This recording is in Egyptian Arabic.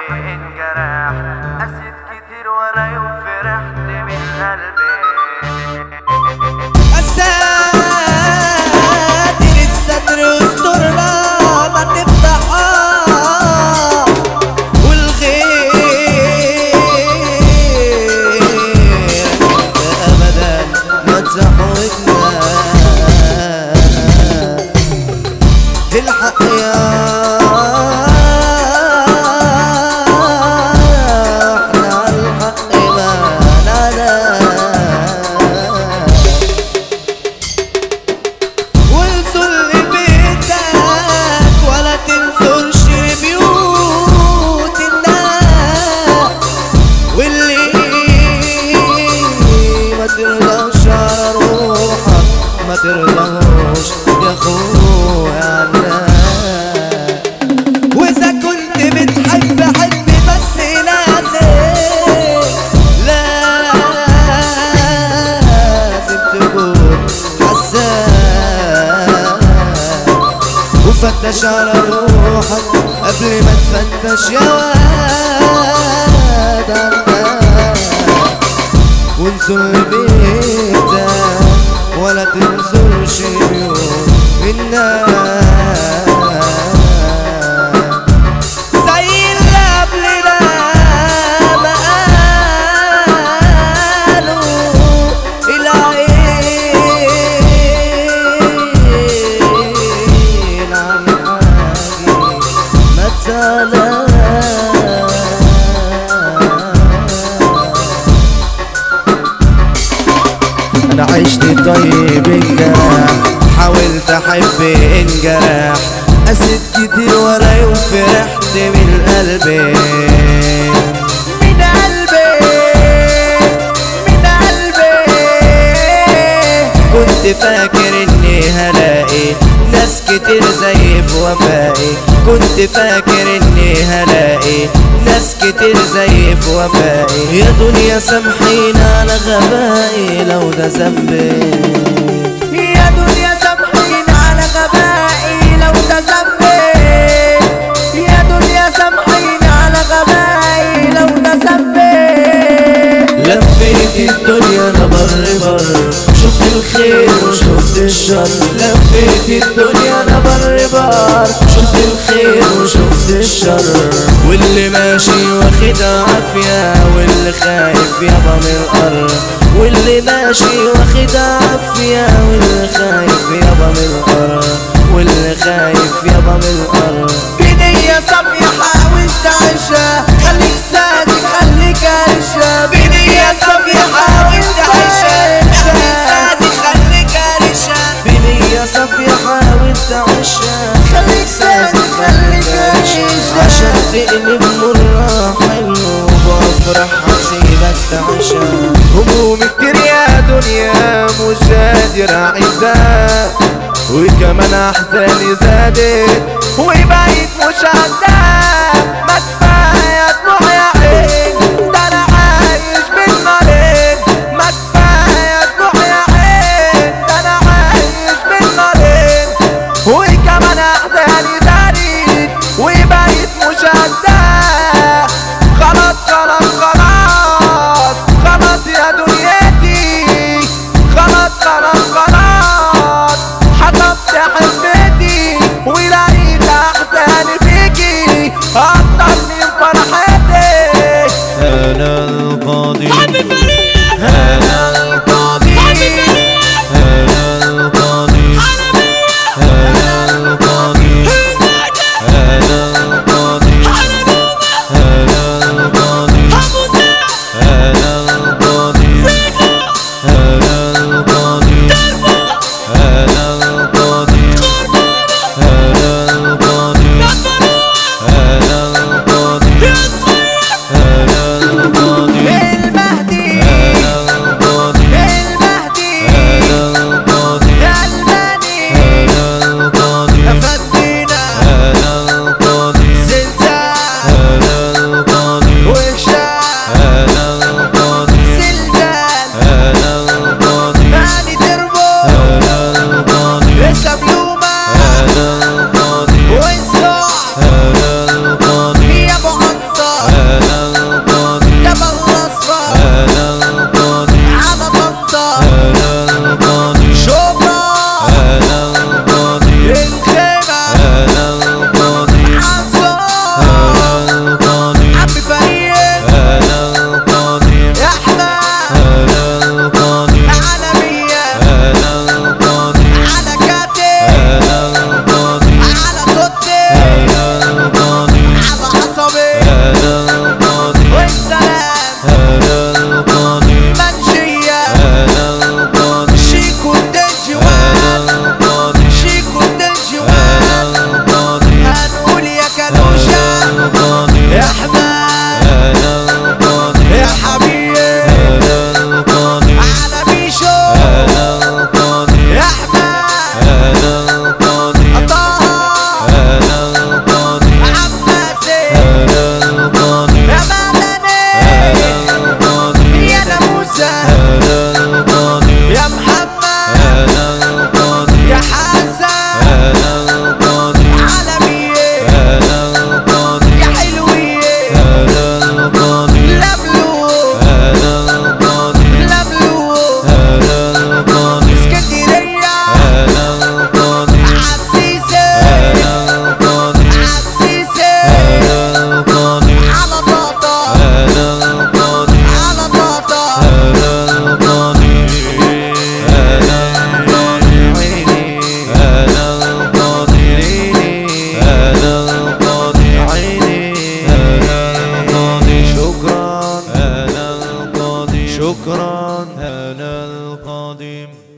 انجرح قسيت كتير ولا يوم فرحت من قلبي أساتر الستر استرنا ما تفتحها والغير أبدا ما تحوجنا الحق يا احنا على الحق ما لنا وانزل لبيتك ولا تنزلش بيوت الناس واللي ما ترضاش على روحك ما ترضاش يا اخويا الناس واذا كنت بتحب حب بس لازم لازم تكون حساس وفتش على روحك قبل ما تفتش يا واد عالناس وانزل بيتك ولا تنزلش بيوت الناس زي اللي قبلنا ما قالوا العين عن حاجي ما تزعلش انا عشت طيب انجرح حاولت احب انجرح قسيت كتير ولا يوم فرحت من قلبي من قلبي من قلبي كنت فاكر اني هلاقي ناس كتير زي في وفائي كنت فاكر اني هلاقي ناس كتير زي في وفائي يا دنيا سامحينا على غبائي لو ده ذنبي يا دنيا سامحين على غبائي لو ده ذنبي يا دنيا سامحين على غبائي لو ده ذنبي لفيت الدنيا انا بر بر شفت الخير وشفت الشر لفيت الدنيا انا بر بر شفت الخير وشفت الشر واللي ماشي واخد عافية واللي خايف يابا من القر واللي ماشي واخد عافية واللي خايف يابا من القر واللي خايف يابا من القر بنية صافية حاول تعيشها خليك صادق خليك عايشها بنية صافية حاول تعيشها خليك صادق خليك عايشها بنية صافية حاول تعيشها خليك صادق خليك عايشها عشان تقلب مرة حلو بفرح هسيبك تعيشها هموم كتير يا دنيا مش قادر اعيشها وكمان احزاني زادت وبقيت مش عندها ما كفايه دموع يا عين ده انا عايش بالنارين ما كفايه دموع يا عين ده انا عايش بالنارين وكمان احزاني زادت وبقيت مش عندها خلاص خلاص خلاص خلاص يا دنيتي خلاص خلاص خلاص حسبت حسبتي ولقيت احزاني فيكي اكتر من الطاطا أنا القاضي شبرا أنا القاضي الخيمة أنا القاضي عصا أنا القاضي عبي فريق أنا القاضي يا أحمد أنا القاضي عالمية أنا القاضي على كاتب أنا القاضي على توتي أنا القاضي على عصبي أنا القاضي والسلام أنا القاضي منشية أنا القاضي شيكو الدجوان أنا القاضي شيكو الدجوان أنا القاضي هنقول يا كلوشة القاضي يا أحمد أنا القاضي يا حبيب أنا القاضي على ميشو أنا القاضي يا أحمد أنا القاضي طه أنا القاضي عباسي أنا القاضي يا مدني أنا القاضي يا ناموسة أنا القاضي يا محمد أنا القاضي يا حسن أنا القاضي عالمية أنا القاضي يا حلوية أنا القاضي لملو أنا القاضي لملو أنا القاضي اسكندرية أنا القاضي عالسيسي أنا القاضي عالسيسي أنا القاضي على طاطا أنا القاضي على طاطا أنا القاضي أنا القاضي عيني أنا القاضي عيني أنا القاضي عيني أنا القاضي شكرا أنا القاضي شكرا أنا القاضي